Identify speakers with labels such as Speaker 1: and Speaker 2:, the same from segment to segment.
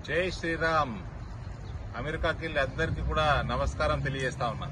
Speaker 1: జై శ్రీరామ్ అమెరికాకి వెళ్ళి అందరికీ కూడా నమస్కారం తెలియజేస్తా ఉన్నా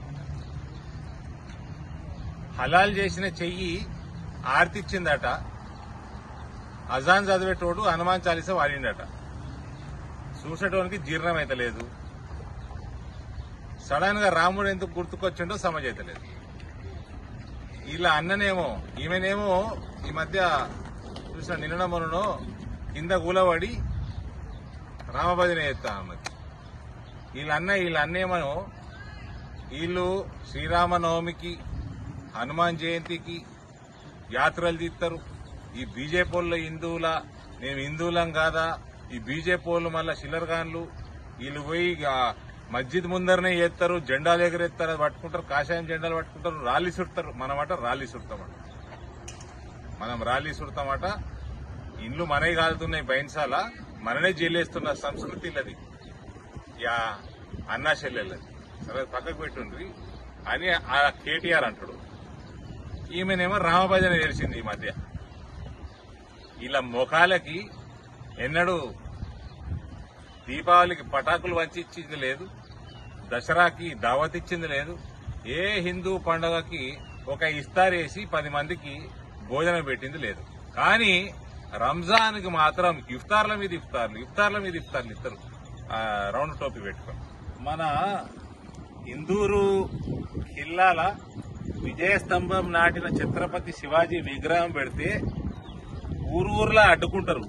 Speaker 1: హలాల్ చేసిన చెయ్యి ఆర్తిచ్చిందట అజాన్ చదివేటోడు హనుమాన్ చాలీస వాడిండట చూసేటోనికి జీర్ణం అయితలేదు సడన్ గా రాముడు ఎందుకు గుర్తుకొచ్చిండో సమజ్ అయితలేదు ఇలా అన్ననేమో ఈమెనేమో ఈ మధ్య చూసిన నిన్న మొన్ననో కింద కూలబడి రామభజన చేస్తా అన్నది వీళ్ళ అన్న వీళ్ళ అన్నేమో వీళ్ళు శ్రీరామనవమికి హనుమాన్ జయంతికి యాత్రలు తీస్తారు ఈ బీజేపీ వాళ్ళు హిందువుల మేము హిందువులం కాదా ఈ బీజేపీ వాళ్ళు మళ్ళా షిల్లర్గాన్లు వీళ్ళు పోయి ఆ మస్జిద్ ముందరనే చేస్తారు జెండాలు ఎగరేస్తారు అది పట్టుకుంటారు కాషాయం జెండాలు పట్టుకుంటారు రాళ్ళి సుడతారు మనమాట రాళ్ళి సుడతామట మనం రాళ్ళి సుడతామట ఇండ్లు మనవి కాలుతున్నాయి బైన్సాల మననే జైలేస్తున్న సంస్కృతి అది యా అన్నా చెల్లెళ్ళది సరే పక్కకు పెట్టుండ్రి అని ఆ కేటీఆర్ అంటాడు ఈమెనేమో రామభజన తెలిసింది ఈ మధ్య ఇలా ముఖాలకి ఎన్నడూ దీపావళికి పటాకులు వంచి ఇచ్చింది లేదు దసరాకి దావత్ ఇచ్చింది లేదు ఏ హిందూ పండుగకి ఒక ఇస్తారేసి పది మందికి భోజనం పెట్టింది లేదు కానీ రంజాన్ కి మాత్రం ఇఫ్తార్ల మీద ఇఫ్తార్లు ఇఫ్తార్ల మీద ఇఫ్తార్లు ఇస్తారు ఆ, రౌండ్ టోపీ పెట్టుకొని మన ఇందూరు కిల్లాల విజయస్తంభం నాటిన ఛత్రపతి శివాజీ విగ్రహం పెడితే ఊరు ఊర్లా అడ్డుకుంటారు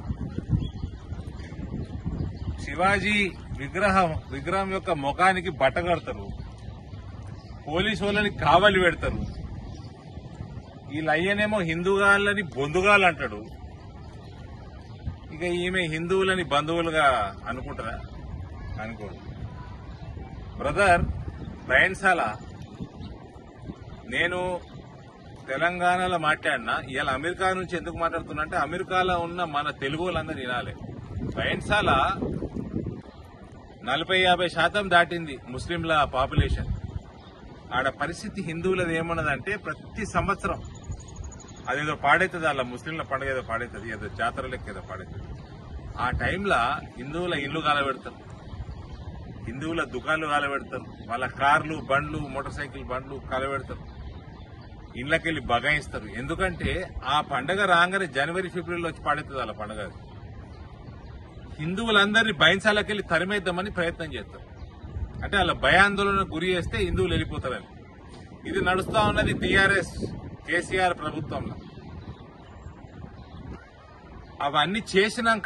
Speaker 1: శివాజీ విగ్రహం విగ్రహం యొక్క ముఖానికి బట్ట కడతారు పోలీసు వాళ్ళని కావలి పెడతారు వీళ్ళయ్యనేమో హిందూగాళ్ళని బొందుగాళ్ళు అంటాడు ఇక ఈమె హిందువులని బంధువులుగా అనుకుంటారా అనుకోడు బ్రదర్ బయన్సాల నేను తెలంగాణలో మాట్లాడినా ఇవాళ అమెరికా నుంచి ఎందుకు మాట్లాడుతున్నా అంటే అమెరికాలో ఉన్న మన తెలుగు వాళ్ళందరూ వినాలి బయన్సాల నలభై యాభై శాతం దాటింది ముస్లింల పాపులేషన్ ఆడ పరిస్థితి హిందువులది ఏమన్నదంటే ప్రతి సంవత్సరం అదేదో పాడైతుంది అలా ముస్లింల పండుగ ఏదో పాడైతుంది ఏదో జాతర లెక్క ఏదో పాడైతుంది ఆ టైంలో హిందువుల ఇల్లు కాలబెడతారు హిందువుల దుకాణాలు కాలబెడతారు వాళ్ళ కార్లు బండ్లు మోటార్ సైకిల్ బండ్లు కాలబెడతారు ఇళ్ళకెళ్ళి బగాయిస్తారు ఎందుకంటే ఆ పండగ రాగానే జనవరి ఫిబ్రవరిలో వచ్చి పాడైతుంది వాళ్ళ పండగ అది. హిందువులందరినీ బైన్సాలకెళ్ళి తరిమేద్దామని ప్రయత్నం చేస్తారు అంటే వాళ్ళ భయాందోళన గురి చేస్తే హిందువులు వెళ్ళిపోతారని ఇది నడుస్తా ఉన్నది టీఆర్ఎస్ కేసీఆర్ ప్రభుత్వంలో అవన్నీ చేసినాక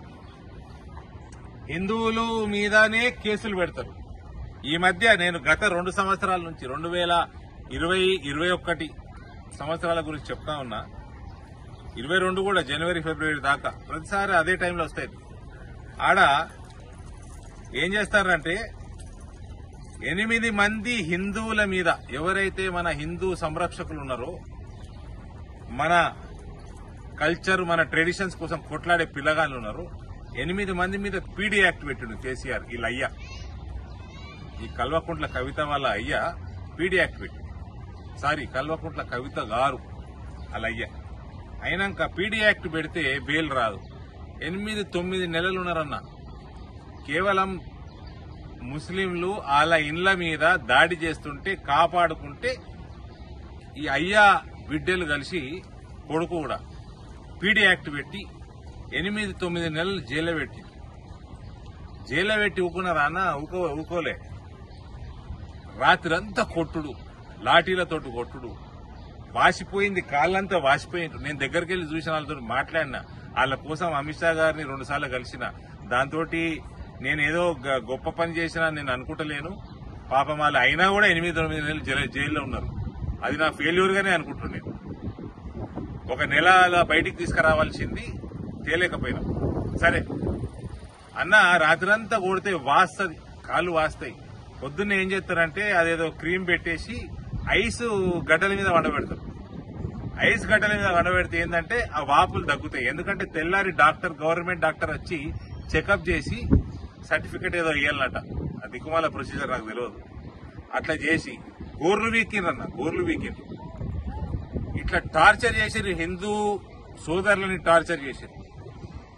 Speaker 1: హిందువులు మీదనే కేసులు పెడతారు ఈ మధ్య నేను గత రెండు సంవత్సరాల నుంచి రెండు వేల ఇరవై ఇరవై ఒకటి సంవత్సరాల గురించి చెప్తా ఉన్నా ఇరవై రెండు కూడా జనవరి ఫిబ్రవరి దాకా ప్రతిసారి అదే టైంలో వస్తాయి ఆడ ఏం చేస్తారంటే ఎనిమిది మంది హిందువుల మీద ఎవరైతే మన హిందూ సంరక్షకులు ఉన్నారో మన కల్చర్ మన ట్రెడిషన్స్ కోసం కొట్లాడే పిల్లగాళ్ళు ఉన్నారు ఎనిమిది మంది మీద పీడీ యాక్ట్ పెట్టిండు కేసీఆర్ వీళ్ళ అయ్యా ఈ కల్వకుంట్ల కవిత వాళ్ళ అయ్యా పీడీ యాక్ట్ పెట్టి సారీ కల్వకుంట్ల కవిత గారు వాళ్ళ అయ్యా అయినాక పీడీ యాక్ట్ పెడితే బెయిల్ రాదు ఎనిమిది తొమ్మిది నెలలు ఉన్నారన్న కేవలం ముస్లింలు వాళ్ళ ఇండ్ల మీద దాడి చేస్తుంటే కాపాడుకుంటే ఈ అయ్యా బిడ్డలు కలిసి కొడుకు కూడా పీడీ యాక్ట్ పెట్టి ఎనిమిది తొమ్మిది నెలలు జైల్లో పెట్టి జైల్లో పెట్టి ఊకున్నారా అన్న ఊకో ఊకోలే రాత్రంతా కొట్టుడు లాఠీలతోటి కొట్టుడు వాసిపోయింది కాళ్ళంతా వాసిపోయింది నేను దగ్గరికి వెళ్ళి చూసిన వాళ్ళతో మాట్లాడినా వాళ్ళ కోసం అమిత్ షా గారిని రెండు సార్లు కలిసిన దాంతో నేను ఏదో గ- గొప్ప పని చేసినా నేను అనుకుంటలేను పాపం వాళ్ళు అయినా కూడా ఎనిమిది తొమ్మిది నెలలు జైలు- జైల్లో ఉన్నారు అది నా ఫెయిల్యూర్ గానే అనుకుంటున్నాను ఒక నెల అలా బయటికి తీసుకురావాల్సింది తేలేకపోయినా సరే అన్న రాత్రంతా కొడితే వాస్తది కాళ్ళు వాస్తాయి పొద్దున్న ఏం చేస్తారంటే అదేదో క్రీమ్ పెట్టేసి ఐస్ గడ్డల మీద వండబెడతారు ఐస్ గడ్డల మీద వండబెడితే ఏంటంటే ఆ వాపులు తగ్గుతాయి ఎందుకంటే తెల్లారి డాక్టర్ గవర్నమెంట్ డాక్టర్ వచ్చి చెకప్ చేసి సర్టిఫికెట్ ఏదో ఇవ్వాలన్నట ఆ దిక్కుమాల ప్రొసీజర్ నాకు తెలియదు అట్లా చేసి గోర్లు వీకిండ్రన్న గోర్లు వీకిండ్రు ఇట్లా టార్చర్ చేసిరు హిందూ సోదరులని టార్చర్ చేసిరు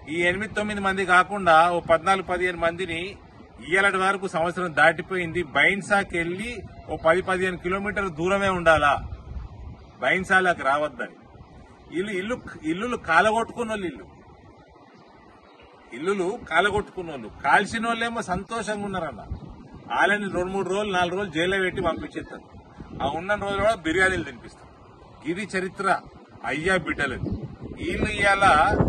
Speaker 1: ఈ ఎనిమిది తొమ్మిది మంది కాకుండా ఓ పద్నాలుగు పదిహేను మందిని ఇయ్యాలటి వరకు సంవత్సరం దాటిపోయింది బైన్సాకి వెళ్లి ఓ పది పదిహేను కిలోమీటర్ల దూరమే ఉండాలా బైన్సాలకు రావద్దని ఇల్లు ఇల్లు ఇల్లులు కాలగొట్టుకున్న వాళ్ళు ఇల్లు ఇల్లులు కాలగొట్టుకున్న వాళ్ళు కాల్చిన వాళ్ళేమో సంతోషంగా ఉన్నారన్న వాళ్ళని రెండు మూడు రోజులు నాలుగు రోజులు జైల్లో పెట్టి పంపించేస్తారు ఆ ఉన్న రోజులు కూడా బిర్యానీలు తినిపిస్తారు ఇది చరిత్ర అయ్యా బిడ్డలది వీళ్ళు ఇవాళ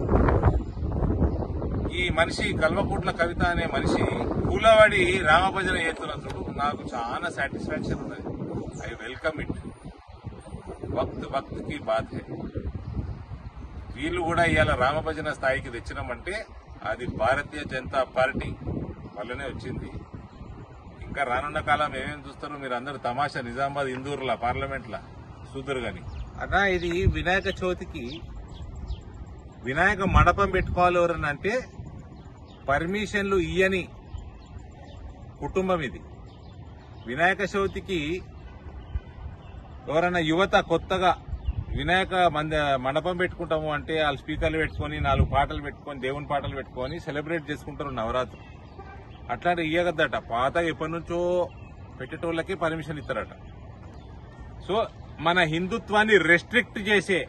Speaker 1: ఈ మనిషి కల్వకుట్ల కవిత అనే మనిషి కూలవాడి రామభజన చేస్తున్నందుకు నాకు చాలా సాటిస్ఫాక్షన్ ఉన్నది ఐ వెల్కమ్ ఇట్ వక్త్ వక్త్ కి బాత్ హై వీళ్ళు కూడా ఇవాళ రామభజన స్థాయికి తెచ్చినామంటే అది భారతీయ జనతా పార్టీ వల్లనే వచ్చింది ఇంకా రానున్న కాలం ఏమేమి చూస్తారో మీరు అందరూ తమాషా నిజామాబాద్ ఇందూరులా పార్లమెంట్లా చూద్దరు గాని అన్నా ఇది వినాయక చవితికి వినాయక మండపం పెట్టుకోవాలి ఎవరన్నా అంటే పర్మిషన్లు ఇయ్యని కుటుంబం ఇది వినాయక చవితికి ఎవరైనా యువత కొత్తగా వినాయక మంద మండపం పెట్టుకుంటాము అంటే వాళ్ళు స్పీకర్లు పెట్టుకొని నాలుగు పాటలు పెట్టుకొని దేవుని పాటలు పెట్టుకొని సెలబ్రేట్ చేసుకుంటారు నవరాత్రి అట్లాంటి ఇయ్యగద్దట పాత ఎప్పటి నుంచో పెట్టేటోళ్ళకి పర్మిషన్ ఇస్తారట సో మన హిందుత్వాన్ని రెస్ట్రిక్ట్ చేసే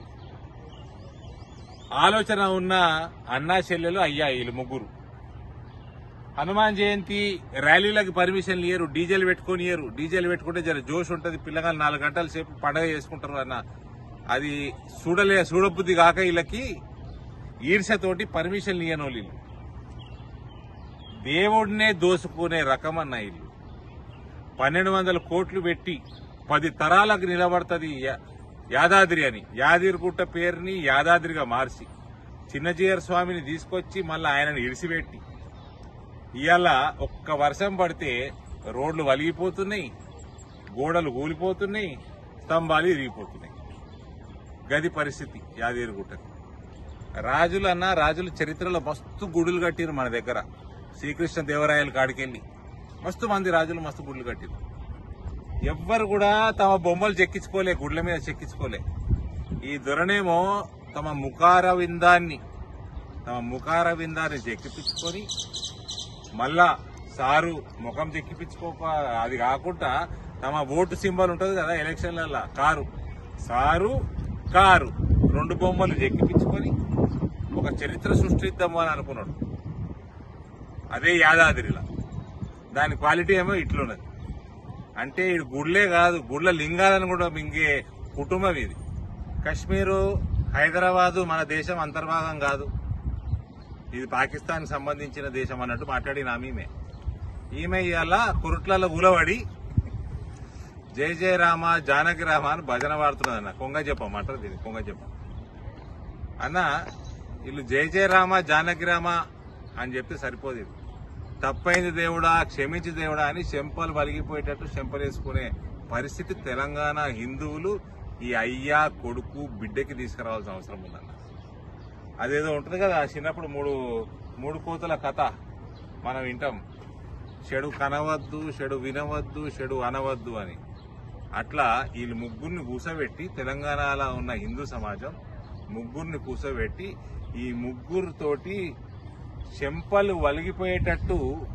Speaker 1: ఆలోచన ఉన్న అన్నా చెల్లెలు అయ్యా వీళ్ళు ముగ్గురు హనుమాన్ జయంతి ర్యాలీలకు పర్మిషన్ ఇయ్యరు డీజేలు పెట్టుకొని ఇయ్యరు డీజేలు పెట్టుకుంటే జర జోష్ ఉంటది పిల్లగాలు నాలుగు గంటల సేపు పండగ చేసుకుంటారు అన్న అది చూడలే చూడబుద్ధి కాక వీళ్ళకి ఈర్ష్యతోటి పర్మిషన్ ఇయ్యను వీళ్ళు దేవుడినే దోసుకునే రకం అన్న వీళ్ళు పన్నెండు వందల కోట్లు పెట్టి పది తరాలకు నిలబడుతుంది యా- యాదాద్రి అని యాదిరిగుట్ట పేరుని యాదాద్రిగా మార్చి చిన్నజీయర్ స్వామిని తీసుకొచ్చి మళ్ళీ ఆయనను ఇడిసిపెట్టి ఇవాళ ఒక్క వర్షం పడితే రోడ్లు వలిగిపోతున్నాయి గోడలు కూలిపోతున్నాయి స్తంభాలు ఇరిగిపోతున్నాయి గది పరిస్థితి యాదగిరిగుట్టకి రాజులు అన్న రాజులు చరిత్రలో మస్తు గుడులు కట్టిరు మన దగ్గర శ్రీకృష్ణ దేవరాయల కాడికెళ్ళి మస్తు మంది రాజులు మస్తు గుడులు కట్టిరు ఎవ్వరు కూడా తమ బొమ్మలు చెక్కించుకోలే గుడ్ల మీద చెక్కించుకోలే ఈ దొరనేమో తమ ముఖార విందాన్ని తమ ముఖార విందాన్ని చెక్కిపించుకొని మళ్ళా సారు ముఖం చెక్కిపించుకోక అది కాకుండా తమ ఓటు సింబల్ ఉంటది కదా ఎలక్షన్లలో కారు సారు కారు రెండు బొమ్మలు చెక్కిపించుకొని ఒక చరిత్ర సృష్టిద్దాము అని అనుకున్నాడు అదే యాదాద్రిలా దాని క్వాలిటీ ఏమో ఇట్లున్నది అంటే ఇది గుళ్ళే కాదు గుళ్ళ లింగాలను కూడా మింగే కుటుంబం ఇది కశ్మీరు హైదరాబాదు మన దేశం అంతర్భాగం కాదు ఇది పాకిస్తాన్ సంబంధించిన దేశం అన్నట్టు మాట్లాడిన ఆమె ఈమె ఈమె ఇవాళ కురుట్లలో ఉలవడి జై జయ రామ జానకి రామ అని భజన పాడుతున్నది అన్న కొంగ చెప్పం అంటారు దీన్ని కొంగ చెప్పం అన్న వీళ్ళు జై జయ రామ జానకి రామ అని చెప్తే సరిపోదు ఇది తప్పైంది దేవుడా క్షమించి దేవుడా అని చెంపలు వలిగిపోయేటట్టు చెంపలేసుకునే పరిస్థితి తెలంగాణ హిందువులు ఈ అయ్యా కొడుకు బిడ్డకి తీసుకురావాల్సిన అవసరం ఉందన్న అదేదో ఉంటుంది కదా చిన్నప్పుడు మూడు మూడు కోతుల కథ మనం వింటాం చెడు కనవద్దు చెడు వినవద్దు చెడు అనవద్దు అని అట్లా వీళ్ళు ముగ్గురిని కూసబెట్టి తెలంగాణలో ఉన్న హిందూ సమాజం ముగ్గురిని కూసబెట్టి ఈ ముగ్గురితోటి చెంపలు వలిగిపోయేటట్టు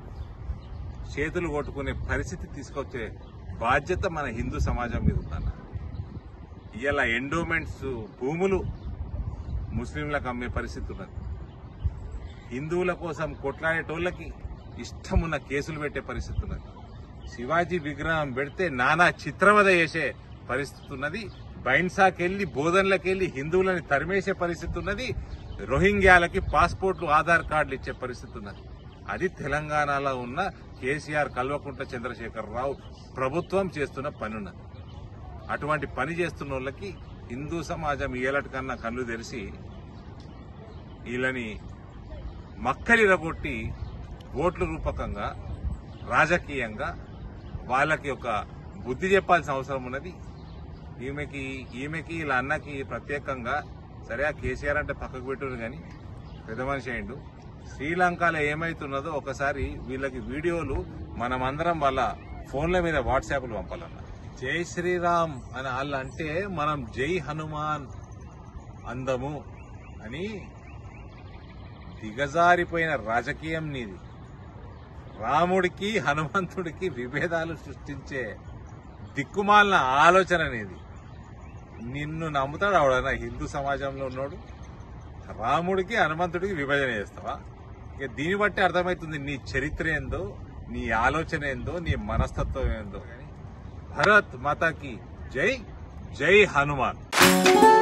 Speaker 1: చేతులు కొట్టుకునే పరిస్థితి తీసుకొచ్చే బాధ్యత మన హిందూ సమాజం మీద ఉందన్న ఇవాళ ఎండోమెంట్స్ భూములు ముస్లింలకు అమ్మే పరిస్థితి ఉన్నది హిందువుల కోసం కొట్లాడేటోళ్ళకి ఇష్టమున్న కేసులు పెట్టే పరిస్థితి ఉన్నది శివాజీ విగ్రహం పెడితే నానా చిత్రవద చేసే పరిస్థితి ఉన్నది బైన్సాకెళ్లి బోధనలకెళ్లి హిందువులని తరిమేసే పరిస్థితి ఉన్నది రోహింగ్యాలకి పాస్పోర్ట్లు ఆధార్ కార్డులు ఇచ్చే పరిస్థితి ఉన్నది అది తెలంగాణలో ఉన్న కేసీఆర్ కల్వకుంట్ల చంద్రశేఖరరావు ప్రభుత్వం చేస్తున్న పని ఉన్నది అటువంటి పని చేస్తున్న వాళ్ళకి హిందూ సమాజం ఏలటి కన్నా కళ్ళు తెరిచి వీళ్ళని మక్కలిరగొట్టి ఓట్ల రూపకంగా రాజకీయంగా వాళ్ళకి ఒక బుద్ధి చెప్పాల్సిన అవసరం ఉన్నది ఈమెకి ఈమెకి వీళ్ళ అన్నకి ప్రత్యేకంగా సరే ఆ కేసీఆర్ అంటే పక్కకు పెట్టుడు కానీ పెద్ద మనిషి అయిండు శ్రీలంకలో ఏమైతున్నదో ఒకసారి వీళ్ళకి వీడియోలు మనమందరం వాళ్ళ ఫోన్ల మీద వాట్సాప్లు పంపాలన్న జై శ్రీరామ్ అని వాళ్ళు అంటే మనం జై హనుమాన్ అందము అని దిగజారిపోయిన రాజకీయం నీది రాముడికి హనుమంతుడికి విభేదాలు సృష్టించే దిక్కుమాలిన ఆలోచన నీది నిన్ను నమ్ముతాడు ఆవిడనా హిందూ సమాజంలో ఉన్నాడు రాముడికి హనుమంతుడికి విభజన చేస్తావా ఇక దీన్ని బట్టి అర్థమవుతుంది నీ చరిత్ర ఏందో నీ ఆలోచన ఏందో నీ మనస్తత్వం ఏందో కానీ భరత్ మాతాకి జై జై హనుమాన్